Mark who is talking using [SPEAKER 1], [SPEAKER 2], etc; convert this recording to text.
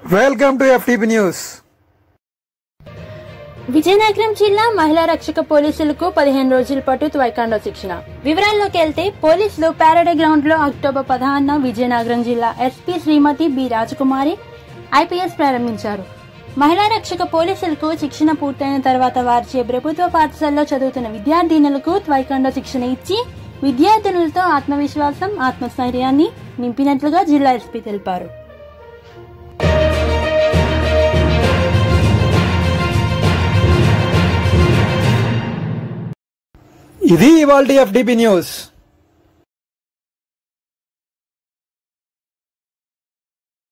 [SPEAKER 1] welcome to FTP news
[SPEAKER 2] Vizianagaram జిల్లా మహిళా రక్షక పోలీసులకు పదిహేను రోజుల పాటు త్వైకాండో శిక్షణ వివరాల్లోకి వెళ్తే పోలీసులు పారాడే గ్రౌండ్ లో అక్టోబర్ పదహారున విజయనగరం జిల్లా SP Srimati B Rajakumari IPS ప్రారంభించారు మహిళా రక్షక పోలీసులకు శిక్షణ పూర్తయిన తర్వాత వారిచే ప్రభుత్వ పాఠశాలలో చదువుతున్న విద్యార్థినులకు త్వైకాండో శిక్షణ ఇచ్చి విద్యార్థినులతో ఆత్మవిశ్వాసం ఆత్మస్థైర్యాన్ని నింపినట్లుగా జిల్లా ఎస్పీ తెలిపారు
[SPEAKER 1] ఇది ఇవాల్టి ఎఫ్టీపీ న్యూస్